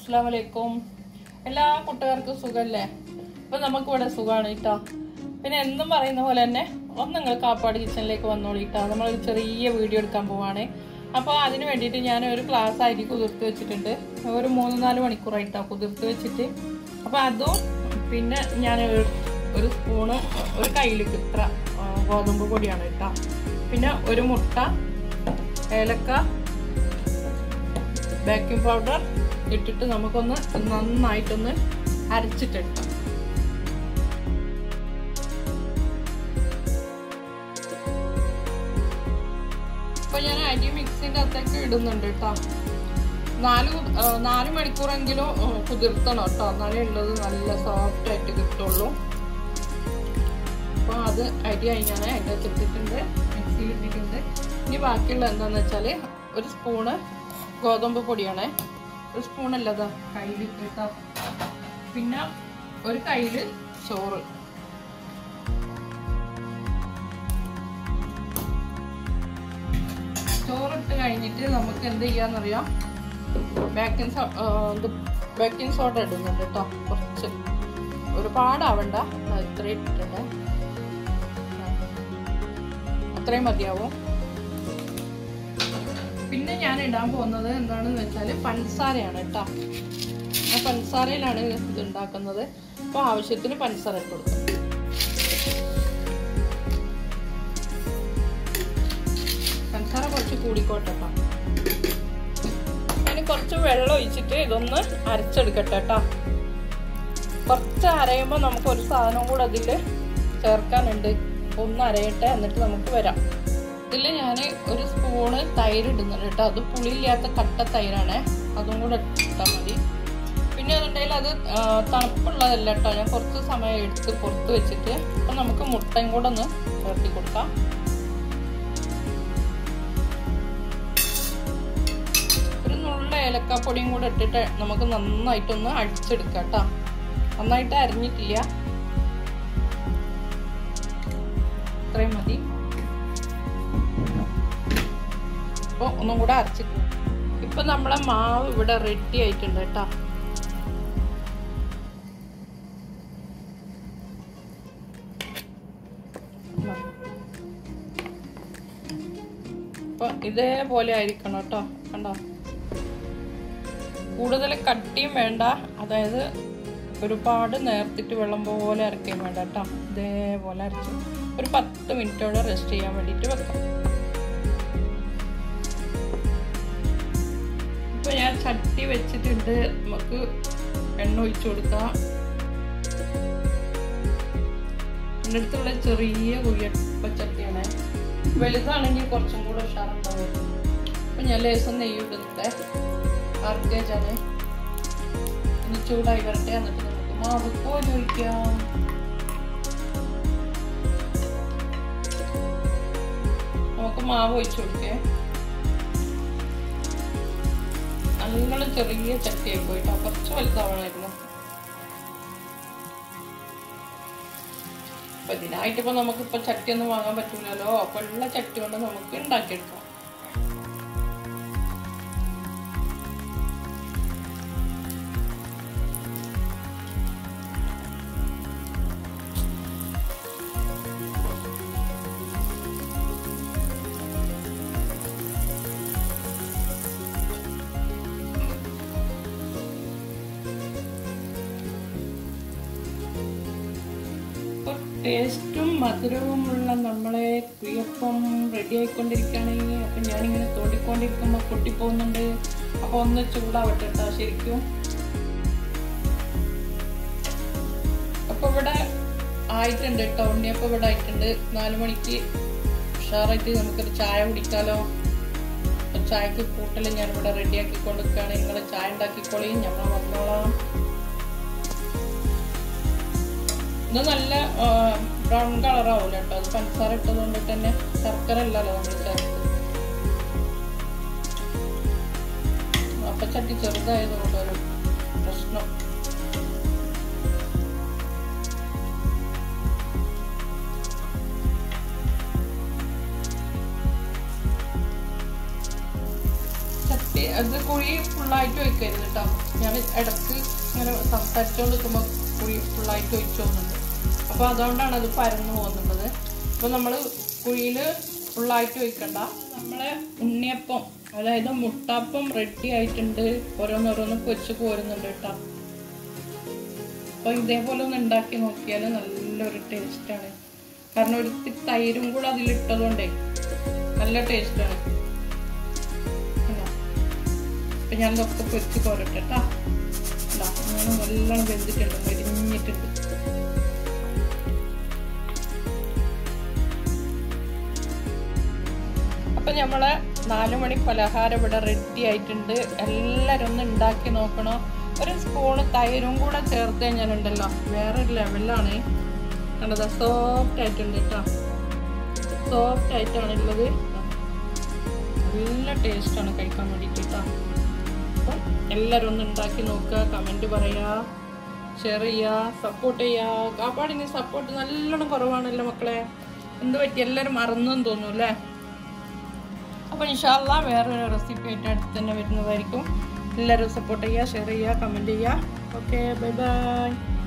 അസ്സാം വലൈക്കും എല്ലാ കൂട്ടുകാർക്കും സുഖമല്ലേ അപ്പൊ നമുക്ക് ഇവിടെ സുഖമാണ് കേട്ടോ പിന്നെ എന്നും പറയുന്ന പോലെ തന്നെ ഒന്ന് നിങ്ങൾ കാപ്പാട് കിച്ചണിലേക്ക് വന്നോളിട്ടോ നമ്മളൊരു ചെറിയ വീഡിയോ എടുക്കാൻ പോവാണ് അപ്പോൾ അതിന് വേണ്ടിയിട്ട് ഞാൻ ഒരു ഗ്ലാസ് അരി കുതിർത്ത് വെച്ചിട്ടുണ്ട് ഒരു മൂന്ന് നാല് മണിക്കൂറായിട്ടോ കുതിർത്ത് വെച്ചിട്ട് അപ്പോൾ അതും പിന്നെ ഞാൻ ഒരു ഒരു സ്പൂണ് ഒരു കയ്യിലേക്ക് ഇത്ര ആ, ഗോതമ്പ് പൊടിയാണ് കേട്ടോ പിന്നെ ഒരു മുട്ട ഏലക്ക ബേക്കിംഗ് പൗഡർ ഇട്ടിട്ട് നമുക്കൊന്ന് നന്നായിട്ടൊന്ന് അരച്ചിട്ടെടുക്കാം ഇപ്പൊ ഞാൻ അരി മിക്സിന്റെ അകത്തേക്ക് ഇടുന്നുണ്ട് കേട്ടോ നാല് കു- ആ, നാല് മണിക്കൂറെങ്കിലും ആ, കുതിർത്തണം കേട്ടോ എന്നാലേ ഉള്ളത് നല്ല സോഫ്റ്റ് ആയിട്ട് കിട്ടുള്ളൂ അപ്പൊ അത് അരി കഴിഞ്ഞാൽ അതിൻ്റെ ചെത്തിട്ടുണ്ട് മിക്സിയിൽ ഇട്ടിട്ടുണ്ട് ഇനി ബാക്കിയുള്ള എന്താന്ന് വെച്ചാല് ഒരു സ്പൂണ് ഗോതമ്പ് പൊടിയാണ് ഒരു സ്പൂണല്ലതാ കയ്യിൽ കേട്ടോ പിന്നെ ഒരു കയ്യില് ചോറ് ചോറിട്ട് കഴിഞ്ഞിട്ട് നമുക്ക് എന്ത് ചെയ്യാന്നറിയാം ബേക്കിംഗ് സോ ഇത് ബേക്കിംഗ് സോഡ ഇടുന്നുണ്ട് കേട്ടോ കുറച്ച് ഒരുപാടാവണ്ട ദാ ഇത്രയും ഇട്ടിട്ടുണ്ട് അത്രയും മതിയാവും പിന്നെ ഞാൻ ഇടാൻ പോകുന്നത് എന്താണെന്ന് വെച്ചാൽ പഞ്ചസാരയാണ് കേട്ടോ ഞാൻ പഞ്ചസാരയിലാണ് ഇത് ഉണ്ടാക്കുന്നത് അപ്പോൾ ആവശ്യത്തിന് പഞ്ചസാര ഇട്ട് കൊടുക്കും പഞ്ചസാര കുറച്ച് കൂടിക്കോട്ടെ കേട്ടോ അതിന് കുറച്ച് വെള്ളം ഒഴിച്ചിട്ട് ഇതൊന്ന് അരച്ചെടുക്കട്ടെ കേട്ടോ കുറച്ച് അരയുമ്പോൾ നമുക്ക് ഒരു സാധനം കൂടെ അതിൽ ചേർക്കാനുണ്ട് ഒന്ന് അരയട്ടെ എന്നിട്ട് നമുക്ക് വരാം ഇതിൽ ഞാൻ ഒരു സ്പൂണ് തൈര് ഇടുന്നുണ്ട് കേട്ടോ അത് പുളിയില്ലാത്ത കട്ട തൈരാണ് അതും കൂടെ ഇട്ടാൽ മതി പിന്നെ അതുണ്ടെങ്കിൽ അത് ആ, തണുപ്പുള്ളതല്ല കേട്ടോ ഞാൻ കുറച്ച് സമയം എടുത്ത് പുറത്ത് വെച്ചിട്ട് അപ്പം നമുക്ക് മുട്ടയും കൂടെ ഒന്ന് ചേർത്തി കൊടുക്കാം ഒരു നുള്ള ഏലക്കാപ്പൊടിയും കൂടെ ഇട്ടിട്ട് നമുക്ക് നന്നായിട്ടൊന്ന് അടിച്ചെടുക്കാം കേട്ടോ നന്നായിട്ട് അരിഞ്ഞിട്ടില്ല ഇത്രയും മതി അപ്പോൾ ഒന്നും കൂടെ അരച്ചിട്ട് ഇപ്പൊ നമ്മളെ മാവ് ഇവിടെ റെഡി ആയിട്ടുണ്ട് കേട്ടോ അപ്പൊ ഇതേപോലെ ആയിരിക്കണം കേട്ടോ കണ്ടോ കൂടുതൽ കട്ടിയും വേണ്ട അതായത് ഒരുപാട് നേർത്തിട്ട് വെള്ളം പോലെ അരക്കുകയും വേണ്ട കേട്ടോ ഇതേപോലെ അരച്ച് ഒരു പത്ത് മിനിറ്റോടെ റെസ്റ്റ് ചെയ്യാൻ വേണ്ടിയിട്ട് വെക്കാം ഇപ്പൊ ഞാൻ ചട്ടി വെച്ചിട്ടുണ്ട് നമുക്ക് എണ്ണ ഒഴിച്ചു കൊടുക്കാം എൻ്റെ അടുത്തുള്ള ചെറിയ കുയ്യപ്പ ചട്ടിയാണ് വലുതാണെങ്കിൽ കുറച്ചും കൂടെ ഉഷാറുണ്ടാവും അപ്പൊ ഞാൻ ലേസം നെയ്യ് ഇടുന്നുണ്ട് ആർക്കേജാണ് ഇനി ചൂടായി വരട്ടെ എന്നിട്ട് നമുക്ക് മാവ് കോരി ഒഴിക്കാം നമുക്ക് മാവ് ഒഴിച്ചു കൊടുക്കേ നല്ല ചെറിയ ചട്ടിയായി പോയിട്ടോ കുറച്ച് വലുതാവണമായിരുന്നു അപ്പൊ ഇതിനായിട്ട് ഇപ്പൊ നമുക്കിപ്പോ ചട്ടിയൊന്നും വാങ്ങാൻ പറ്റൂലല്ലോ അപ്പൊ ഉള്ള ചട്ടി കൊണ്ട് നമുക്ക് ഉണ്ടാക്കിയെടുക്കാം ഇപ്പൊ ടേസ്റ്റും മധുരവുമുള്ള നമ്മളെ കുയ്യപ്പം റെഡി ആയിക്കൊണ്ടിരിക്കുകയാണ് അപ്പൊ ഞാനിങ്ങനെ തോണ്ടിക്കൊണ്ടിരിക്കുമ്പോൾ പൊട്ടിപ്പോകുന്നുണ്ട് അപ്പൊ ഒന്ന് ചൂടാവട്ടെ കേട്ടോ ശരിക്കും അപ്പൊ ഇവിടെ ആയിട്ടുണ്ട് കേട്ടോ ഉണ്ണിയപ്പം ഇവിടെ ആയിട്ടുണ്ട് നാല് മണിക്ക് ഉഷാറായിട്ട് നമുക്കൊരു ചായ കുടിക്കാലോ അപ്പൊ ചായക്ക് കൂട്ടൽ ഞാൻ ഇവിടെ റെഡിയാക്കി കൊടുക്കുകയാണ് നിങ്ങൾ ചായ ഉണ്ടാക്കിക്കോളിയും ഞങ്ങൾ വന്നോളാം ഇത് നല്ല ബ്രൗൺ കളർ ആവില്ല കേട്ടോ അത് പഞ്ചസാര ഇട്ടത് കൊണ്ട് തന്നെ ശർക്കര അല്ലല്ലോ നമ്മൾ ചേർത്ത് അപ്പച്ചട്ടി ചെറുതായതുകൊണ്ട് ഒരു പ്രശ്നം ചട്ടി അത് കുഴി ഫുള്ളായിട്ട് ഒഴിക്കരുത് കേട്ടോ ഞാൻ ഇടക്ക് ഇങ്ങനെ സംസാരിച്ചുകൊണ്ട് നിൽക്കുമ്പോൾ കുഴി ഫുള്ളായിട്ട് ഒഴിച്ചു പോകുന്നുണ്ട് അപ്പോൾ അതുകൊണ്ടാണ് അത് പരന്നു പോകുന്നത് അപ്പോൾ നമ്മൾ കുഴിയിൽ ഫുള്ളായിട്ട് ഒഴിക്കണ്ട നമ്മളെ ഉണ്ണിയപ്പം അതായത് മുട്ടാപ്പം റെഡി ആയിട്ടുണ്ട് ഓരോന്നോരോന്ന് പൊരിച്ച് പോരുന്നുണ്ട് കേട്ടോ അപ്പോൾ ഇതേപോലെ ഒന്ന് ഉണ്ടാക്കി നോക്കിയാൽ നല്ലൊരു ടേസ്റ്റാണ് കാരണം ഒരു ഇത്തിരി തൈരും കൂടെ അതിലിട്ടതുകൊണ്ടേ നല്ല ടേസ്റ്റാണ് അപ്പൊ ഞാൻ ഇതൊക്കെ പൊരിച്ച് പോരട്ടെ കേട്ടാ അങ്ങനെ നല്ലോണം വെന്തിട്ടുണ്ട് മെരിഞ്ഞിട്ടുണ്ട് അപ്പൊ നമ്മളെ നാലു മണി പലഹാരം ഇവിടെ റെഡി ആയിട്ടുണ്ട് എല്ലാവരും ഒന്ന് ഉണ്ടാക്കി നോക്കണോ ഒരു സ്പൂണ് തൈരും കൂടെ ചേർത്ത് കഴിഞ്ഞാലുണ്ടല്ലോ വേറെ ലെവലാണ് കണ്ടത് സോഫ്റ്റ് ആയിട്ടുണ്ട് കേട്ടോ സോഫ്റ്റ് ആയിട്ടാണ് ഉള്ളത് നല്ല ടേസ്റ്റാണ് കഴിക്കാൻ വേണ്ടിയിട്ട് കേട്ടോ അപ്പം എല്ലാവരും ഒന്ന് ഉണ്ടാക്കി നോക്കുക കമൻറ്റ് പറയുക ഷെയർ ചെയ്യുക സപ്പോർട്ട് ചെയ്യുക കാപ്പാടിന് സപ്പോർട്ട് നല്ലോണം കുറവാണല്ലോ മക്കളെ എന്ത് പറ്റി എല്ലാവരും മറന്നെന്ന് തോന്നുന്നു അല്ലേ അപ്പോൾ ഇൻഷാല്ല വേറൊരു റെസിപ്പി ആയിട്ട് അടുത്ത് തന്നെ വരുന്നതായിരിക്കും എല്ലാവരും സപ്പോർട്ട് ചെയ്യുക ഷെയർ ചെയ്യുക കമൻറ്റ് ചെയ്യുക ഓക്കെ ബൈ ബൈ